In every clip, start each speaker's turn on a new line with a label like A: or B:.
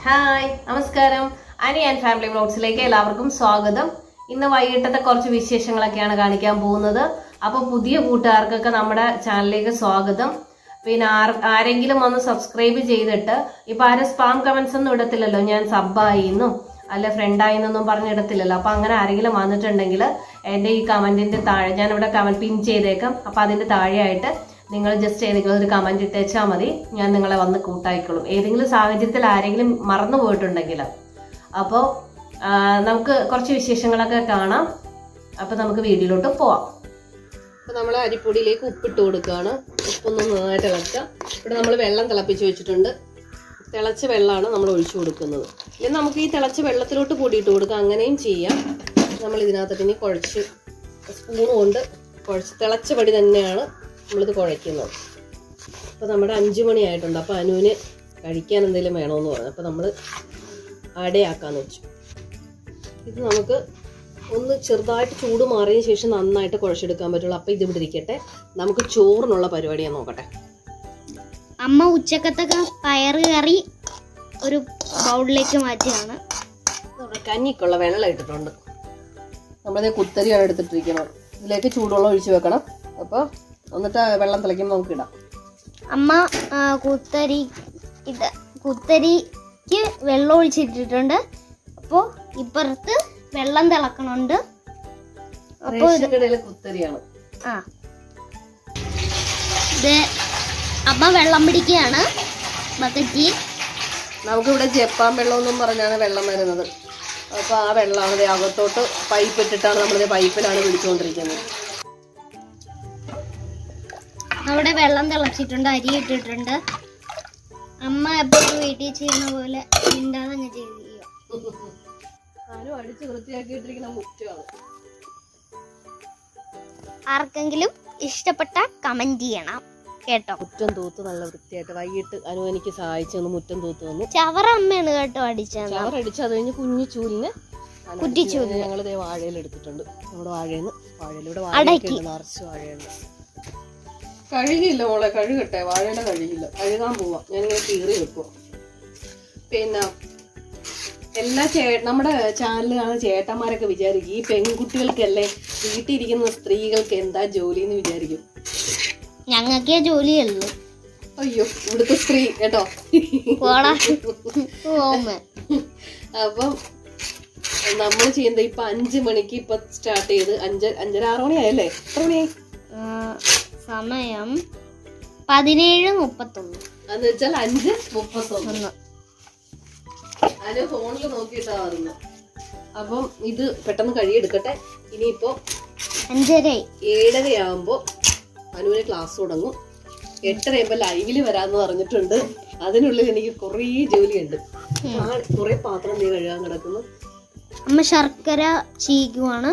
A: Hi നമസ്കാരം അനി and family വ്ളോഗ്സിലേക്ക് എല്ലാവർക്കും സ്വാഗതം ഇന്ന് വൈകിട്ടത്തെ കുറച്ച് വിശേഷങ്ങളൊക്കെയാണ് കാണിക്കാൻ പോകുന്നത് അപ്പോൾ പുതിയ കൂട്ടുകാർക്കൊക്കെ നമ്മുടെ ചാനലിലേക്ക് സ്വാഗതം പിന്നെ ആർ ആരെങ്കിലും ഒന്ന് സബ്സ്ക്രൈബ് ചെയ്തിട്ട് ഇപ്പൊ ആരും സ്പാം കമന്റ്സ് ഒന്നും ഇടത്തില്ലല്ലോ ഞാൻ സബ്ബായി എന്നും അല്ല ഫ്രണ്ടായി എന്നൊന്നും പറഞ്ഞിടത്തില്ലല്ലോ അപ്പൊ അങ്ങനെ ആരെങ്കിലും വന്നിട്ടുണ്ടെങ്കിൽ എന്റെ ഈ കമന്റിന്റെ താഴെ ഞാൻ ഇവിടെ കമന്റ് പിൻ ചെയ്തേക്കാം അപ്പൊ അതിന്റെ താഴെയായിട്ട് നിങ്ങൾ ജസ്റ്റ് ഏതെങ്കിലും ഒരു കമന്റ് ഇട്ടേച്ചാൽ മതി ഞാൻ നിങ്ങളെ വന്ന് കൂട്ടായിക്കോളും ഏതെങ്കിലും സാഹചര്യത്തിൽ ആരെങ്കിലും മറന്നു പോയിട്ടുണ്ടെങ്കിൽ അപ്പോൾ നമുക്ക് കുറച്ച് വിശേഷങ്ങളൊക്കെ കാണാം അപ്പോൾ നമുക്ക് വീഡിയോയിലോട്ട് പോവാം അപ്പോൾ നമ്മൾ അരിപ്പൊടിയിലേക്ക് ഉപ്പിട്ട് കൊടുക്കുകയാണ് ഉപ്പൊന്ന് നന്നായിട്ട് ഇളക്കുക ഇവിടെ നമ്മൾ വെള്ളം തിളപ്പിച്ച് വെച്ചിട്ടുണ്ട് തിളച്ച വെള്ളമാണ് നമ്മൾ ഒഴിച്ചു കൊടുക്കുന്നത് ഇനി നമുക്ക് ഈ തിളച്ച വെള്ളത്തിലോട്ട് പൊടിയിട്ട് കൊടുക്കാം അങ്ങനെയും ചെയ്യാം നമ്മൾ ഇതിനകത്തിട്ട് ഇനി കുഴച്ച് സ്പൂൺ കൊണ്ട് കുഴച്ച് തിളച്ച പടി തന്നെയാണ് നമ്മളിത് കുഴയ്ക്കുന്നത് അപ്പോൾ നമ്മുടെ അഞ്ച് മണി ആയിട്ടുണ്ട് അപ്പോൾ അനുവിന് കഴിക്കാൻ എന്തെങ്കിലും വേണമെന്ന് പറഞ്ഞു അപ്പോൾ നമ്മൾ അടയാക്കാന്ന് വെച്ചു ഇത് നമുക്ക് ഒന്ന് ചെറുതായിട്ട് ചൂട് മാറിയതിന് ശേഷം നന്നായിട്ട് കുഴച്ചെടുക്കാൻ പറ്റുള്ളൂ അപ്പോൾ ഇത് ഇവിടെ ഇരിക്കട്ടെ നമുക്ക് ചോറിനുള്ള പരിപാടിയാണ് നോക്കട്ടെ
B: അമ്മ ഉച്ചക്കത്തൊക്കെ പയറ് കറി ഒരു ബൗളിലേക്ക് മാറ്റിയാണ്
A: നമ്മുടെ കഞ്ഞിക്കുള്ള വെള്ളം ഇട്ടിട്ടുണ്ട് നമ്മളിത് കുത്തരിയാണ് എടുത്തിട്ടിരിക്കുന്നത് ഇതിലേക്ക് ചൂടുവെള്ളം ഒഴിച്ച് വെക്കണം അപ്പോൾ എന്നിട്ട് ആ വെള്ളം തിളയ്ക്കുമ്പോൾ നമുക്ക് ഇടാം
B: അമ്മ ആ, കുത്തരി ഇത് കുത്തരിക്ക് വെള്ളം ഒഴിച്ചിട്ടിട്ടുണ്ട് അപ്പോൾ ഇപ്പുറത്ത് വെള്ളം തിളക്കണുണ്ട് അപ്പോൾ ഇത്
A: റേഷൻ കടയിലെ കുത്തരിയാണ്
B: ആ ഇത് അമ്മ വെള്ളം പിടിക്കുകയാണ് ബക്കറ്റിൽ
A: നമുക്കിവിടെ ജപ്പാൻ വെള്ളം എന്നും പറഞ്ഞാണ് വെള്ളം വരുന്നത് അപ്പോൾ ആ വെള്ളമാണ് ദേ അകത്തോട്ട് പൈപ്പ് ഇട്ടിട്ടാണ് നമ്മളിത് പൈപ്പിലാണ് പിടിച്ചുകൊണ്ടിരിക്കുന്നത്
B: അവിടെ വെള്ളം തിളച്ചിട്ടുണ്ട് അരി ഇട്ടിട്ടുണ്ട് അമ്മ എപ്പോഴും വീട്ടിൽ ചെയ്യുന്ന പോലെ മിണ്ടാതെ അങ്ങ് ചെയ്തു
A: ആരും അടിച്ച് വൃത്തിയാക്കിയിട്ടിരിക്കുന്ന മുറ്റമാണ്
B: ആർക്കെങ്കിലും ഇഷ്ടപ്പെട്ട കമന്റ് ചെയ്യണം കേട്ടോ
A: മുറ്റം തൂത്ത് നല്ല വൃത്തിയായിട്ട് വൈകിട്ട് അനു എനിക്ക് സഹായിച്ചു തന്നു മുറ്റം തൂത്ത് തന്നു
B: ചവറ അമ്മയാണ് കേട്ടോ അടിച്ചത്
A: ചവറടിച്ച് അത് കഴിഞ്ഞ് കുഞ്ഞു ചൂലിന്
B: കുറ്റിച്ചൂലിന്.
A: ഞങ്ങൾ ദേ വാഴയിൽ എടുത്തിട്ടുണ്ട് നമ്മുടെ വാഴയിൽ വാഴയിലൂടെ
B: അടക്കി.
A: വാഴയൊക്കെ നിറച്ച് വാഴയുണ്ട് കഴുകിയില്ല മോളെ കഴുകട്ടെ വാഴയുടെ കഴുകില്ല കഴുകാൻ പോവാം ഞാനിങ്ങനെ കീറി വെക്കുക പിന്നെ എല്ലാ ചേ നമ്മുടെ ചാനലിൽ കാണുന്ന ചേട്ടന്മാരൊക്കെ വിചാരിക്കും ഈ പെൺകുട്ടികൾക്കല്ലേ വീട്ടിലിരിക്കുന്ന സ്ത്രീകൾക്ക് എന്താ ജോലി എന്ന് വിചാരിക്കും
B: ഞങ്ങൾക്കേ ജോലിയുള്ളൂ
A: അയ്യോ ഇവിടുത്തെ സ്ത്രീ കേട്ടോ
B: പോടാ ഓമ
A: അപ്പം നമ്മൾ ചെയ്യുന്നത് ഇപ്പൊ അഞ്ചു മണിക്ക് ഇപ്പൊ സ്റ്റാർട്ട് ചെയ്ത് അഞ്ച് അഞ്ചര ആറ് മണിയായല്ലേ എത്ര മണിയായി
B: ആ, സമയം പതിനേഴ് മുപ്പത്തൊന്ന്
A: എന്ന് വെച്ചാൽ അഞ്ച് മുപ്പത്തൊന്ന്
B: ഒന്ന്
A: അതിന് ഫോണിൽ നോക്കിയിട്ടാ വരുന്നത് അപ്പം ഇത് പെട്ടെന്ന് കഴിയെടുക്കട്ടെ ഇനിയിപ്പോ
B: അഞ്ചരയായി
A: ഏഴരയാകുമ്പോ അനുവിന് ക്ലാസ് തുടങ്ങും എട്ടരയാകുമ്പോ ലൈവില് വരാന്ന് പറഞ്ഞിട്ടുണ്ട് അതിനുള്ളിൽ എനിക്ക് കുറേ ജോലിയുണ്ട് ആ കുറെ പാത്രം നീ കഴുകാൻ കിടക്കുന്നു
B: അമ്മ ശർക്കര ചീകുവാണ്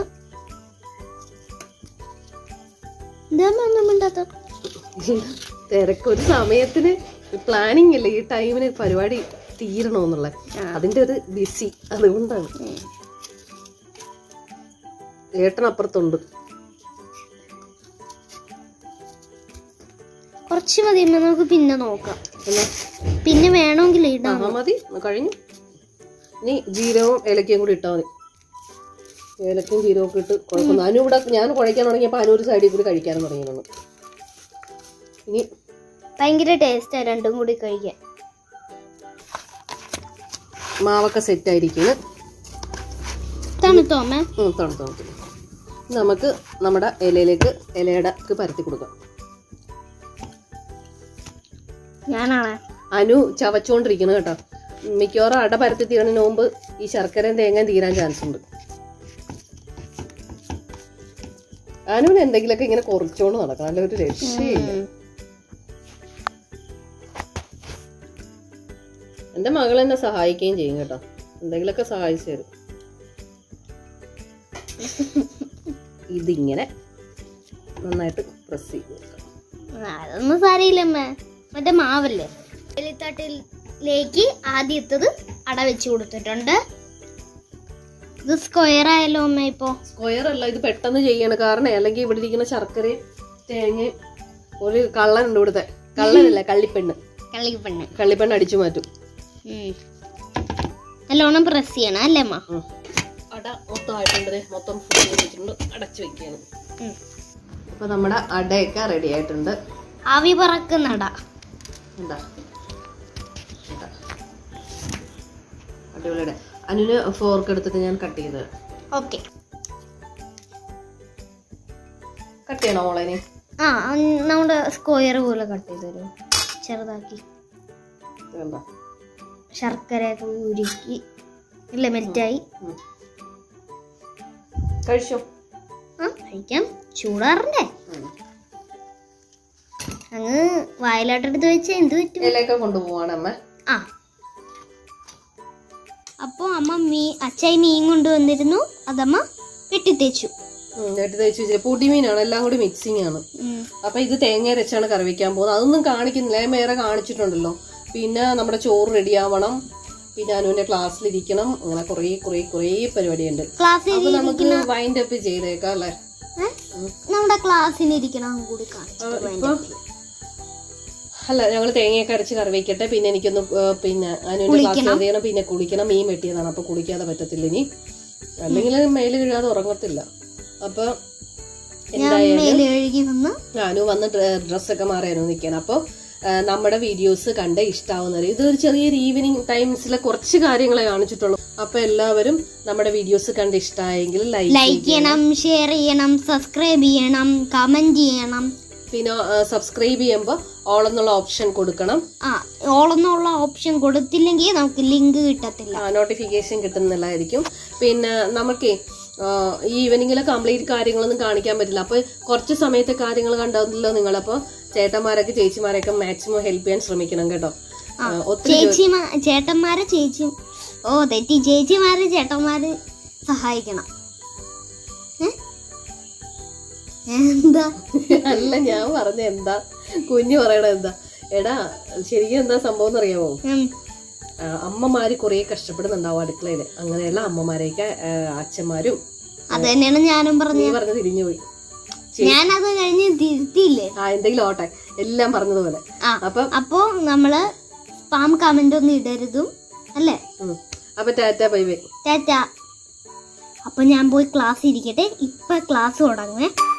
B: എന്താ ഒന്നും മിണ്ടാത്ത
A: തിരക്ക് ഒരു സമയത്തിന് പ്ലാനിങ് അല്ലേ ഈ ടൈമിന് പരിപാടി തീരണമെന്നുള്ള അതിന്റെ ഒരു ബിസി അതുകൊണ്ടാണ് ഏട്ടനപ്പുറത്തുണ്ട്
B: കുറച്ച് മതി അമ്മ നമുക്ക് പിന്നെ നോക്കാം
A: എന്നാ
B: പിന്നെ വേണമെങ്കിൽ ഇടാം
A: ആ മതി കഴിഞ്ഞു ഇനി ജീരകവും ഏലക്കയും കൂടി ഇട്ടാൽ മതി ഏലക്കയും ജീരകവും ഒക്കെ ഇട്ട് കുഴപ്പമൊന്നും അനു ഇവിടെ ഞാൻ കുഴയ്ക്കാൻ തുടങ്ങിയപ്പോൾ അനു ഒരു സൈഡിൽ കൂടി കഴിക്കാനും തുടങ്ങിയിരുന്നു ഇനി
B: ഭയങ്കര ടേസ്റ്റാ രണ്ടും കൂടി കഴിക്കാൻ
A: മാവൊക്കെ സെറ്റ് ആയിരിക്കുന്നു
B: തണുത്തോ അമ്മ
A: ഉം, തണുത്ത് തണുത്ത് നമുക്ക് നമ്മുടെ ഇലയിലേക്ക് ഇലയുടെ പരത്തി കൊടുക്കാം
B: ഞാനാണ്
A: അനു ചവച്ചുകൊണ്ടിരിക്കുന്നത് കേട്ടോ മിക്കവാറും അട പരത്തി തീരണതിന് മുമ്പ് ഈ ശർക്കരയും തേങ്ങയും തീരാൻ ചാൻസ് ഉണ്ട് അനുവിന് എന്തെങ്കിലുമൊക്കെ ഇങ്ങനെ കുറച്ചോണ്ട് നടക്കണം അല്ല ഒരു രക്ഷയില്ല എന്റെ മകൾ എന്നെ സഹായിക്കുകയും ചെയ്യും കേട്ടോ എന്തെങ്കിലുമൊക്കെ സഹായിച്ചു തരും ഇതിങ്ങനെ നന്നായിട്ട് പ്രസ് ചെയ്ത് കൊടുക്കണം
B: അതൊന്നും സാരയില്ല അമ്മ മറ്റേ മാവല്ലേ എലിത്തട്ടിലേക്ക് ആദ്യത്തത് അട വെച്ച് കൊടുത്തിട്ടുണ്ട് ഇത് സ്ക്വയർ ആയല്ലോ അമ്മ ഇപ്പോ
A: സ്ക്വയർ അല്ല ഇത് പെട്ടെന്ന് ചെയ്യണം കാരണം അല്ലെങ്കിൽ ഇവിടെ ഇരിക്കുന്ന ശർക്കരയും തേങ്ങയും ഒരു കള്ളനുണ്ട് ഇവിടുത്തെ കള്ളനല്ല കള്ളിപ്പെണ്ണ്
B: കള്ളിപ്പെണ്ണ്
A: കള്ളിപ്പെണ്ണ് അടിച്ചു മാറ്റും
B: ഉം. നല്ലോണം പ്രസ് ചെയ്യണം അല്ലേ അമ്മ
A: ഉം. അട മൊത്തമായിട്ടുണ്ട് ദേ മൊത്തം ഫുൾ ചെയ്തിട്ടുണ്ട് അടച്ചു വെക്കുകയാണ്
B: ഉം.
A: അപ്പൊ നമ്മുടെ അടയൊക്കെ റെഡി ആയിട്ടുണ്ട്
B: ആവി പറക്കുന്നട
A: എന്താ ഇതാ. അടിപൊളിയുടെ അനുന് ഫോർക്ക് എടുത്തിട്ട് ഞാൻ കട്ട് ചെയ്ത്
B: ഓക്കെ
A: കട്ട് ചെയ്യണോ മോളെ ഇനി
B: ആ ഉം, നമ്മുടെ സ്ക്വയർ പോലെ കട്ട് ചെയ്ത് തരും ചെറുതാക്കി
A: എന്താ
B: ശർക്കരയൊക്കെ ഉരുക്കി ഇല്ല മെൽറ്റായി
A: ഉം. കഴിച്ചോ
B: ആ കഴിക്കാം ചൂടാറണ്ടേ
A: ഉം.
B: അങ്ങ് വായിലോട്ടെടുത്ത് വെച്ചാൽ എന്ത് പറ്റും
A: ഇലയൊക്കെ കൊണ്ടുപോവാണ് അമ്മ
B: ആ അപ്പോൾ അമ്മ മീ അച്ചായി മീൻ കൊണ്ടുവന്നിരുന്നു അതമ്മ വെട്ടിത്തേച്ചു
A: നേരത്തെ തേച്ച് വെച്ചിട്ട് പൊടിമീനാണ് എല്ലാം കൂടി മിക്സിങ് ആണ്
B: ഉം.
A: അപ്പൊ ഇത് തേങ്ങ അരച്ചാണ് കറി വെക്കാൻ പോകുന്നത് അതൊന്നും കാണിക്കുന്നില്ല ഞാൻ വേറെ കാണിച്ചിട്ടുണ്ടല്ലോ പിന്നെ നമ്മുടെ ചോറ് റെഡിയാവണം പിന്നെ അനുവിന്റെ ക്ലാസ്സിലിരിക്കണം അങ്ങനെ കുറേ കുറേ കുറേ പരിപാടിയുണ്ട്
B: ക്ലാസ്സിൽ
A: അപ്പൊ നമുക്ക് വൈൻഡ് അപ്പ് ചെയ്തേക്കാം അല്ലേ
B: ഏ? നമ്മുടെ ക്ലാസ്സിന് ഇരിക്കണം കൂടി
A: ആ,
B: കാണിച്ചു
A: ഇപ്പൊ അല്ല ഞങ്ങൾ തേങ്ങയൊക്കെ അരച്ച് കറി വെക്കട്ടെ പിന്നെ എനിക്കൊന്ന് ഏ, പിന്നെ അനുവിന്റെ ക്ലാസ് ചെയ്യണം പിന്നെ കുളിക്കണം മീൻ വെട്ടിയതാണ് അപ്പൊ കുളിക്കാതെ പറ്റത്തില്ല ഇനി അല്ലെങ്കിൽ മേല് കഴുകാതെ ഉറങ്ങത്തില്ല അപ്പൊ എന്തായാലും
B: മേലെ കഴുകി വന്ന്
A: അനു വന്ന് ഡ്ര- ഡ്രസ്സൊക്കെ മാറി അനു നിൽക്കണം അപ്പോൾ നമ്മുടെ വീഡിയോസ് കണ്ട് ഇഷ്ടാവുന്നവർ ഇതൊരു ചെറിയൊരു ഈവനിങ് ടൈംസിലെ കുറച്ച് കാര്യങ്ങളെ കാണിച്ചിട്ടുള്ളൂ അപ്പൊ എല്ലാവരും നമ്മുടെ വീഡിയോസ് കണ്ട് ഇഷ്ടമായെങ്കിൽ ലൈക്ക്
B: ലൈക്ക് ചെയ്യണം ഷെയർ ചെയ്യണം സബ്സ്ക്രൈബ് ചെയ്യണം കമന്റ് ചെയ്യണം
A: പിന്നെ സബ്സ്ക്രൈബ് ചെയ്യുമ്പോൾ ഓൾ എന്നുള്ള ഓപ്ഷൻ കൊടുക്കണം
B: ആ ഓളെന്നുള്ള ഓപ്ഷൻ കൊടുത്തില്ലെങ്കിൽ നമുക്ക് ലിങ്ക് കിട്ടത്തില്ല
A: നോട്ടിഫിക്കേഷൻ കിട്ടുന്നില്ലായിരിക്കും പിന്നെ നമുക്ക് ഈ ഈവനിങ്ങിലെ കംപ്ലീറ്റ് കാര്യങ്ങളൊന്നും കാണിക്കാൻ പറ്റില്ല അപ്പൊ കുറച്ച് സമയത്തെ കാര്യങ്ങൾ കണ്ടല്ലോ നിങ്ങളപ്പോ ചേട്ടന്മാരൊക്കെ ചേച്ചിമാരൊക്കെ മാക്സിമം ഹെൽപ്പ് ചെയ്യാൻ ശ്രമിക്കണം കേട്ടോ ആ, ഒത്തിരി
B: ചേച്ചിമാ ചേട്ടന്മാരെ ചേച്ചി ഓ തെറ്റി ചേച്ചിമാരെ ചേട്ടന്മാര് സഹായിക്കണം ഏ? എന്താ
A: അല്ല ഞാൻ പറഞ്ഞ എന്താ കുഞ്ഞു പറയണ എന്താ എടാ ശരിക്കും എന്താ സംഭവം എന്നറിയാമോ
B: ഉം.
A: ആ, അമ്മമാര് കുറെ കഷ്ടപ്പെടുന്നുണ്ടാവും അടുക്കളയില് അങ്ങനെയുള്ള അമ്മമാരെയൊക്കെ ആ, അച്ഛന്മാരും
B: അത് തന്നെയാണ് ഞാനും
A: നീ
B: പറഞ്ഞത്
A: പറഞ്ഞ് തിരിഞ്ഞുപോയി
B: ഞാനത് കഴിഞ്ഞ് തിരുത്തിയില്ലേ
A: ആ എന്തെങ്കിലും ഓട്ടെ എല്ലാം പറഞ്ഞതുപോലെ
B: ആ
A: അപ്പൊ
B: അപ്പോ നമ്മള് സ്പാം കമന്റ് ഒന്നും ഇടരുതും അല്ലേ
A: ഉം. അപ്പൊ ടാറ്റ ബൈ ബൈ
B: ടാറ്റ അപ്പൊ ഞാൻ പോയി ക്ലാസ് ഇരിക്കട്ടെ ഇപ്പൊ ക്ലാസ് തുടങ്ങുവേ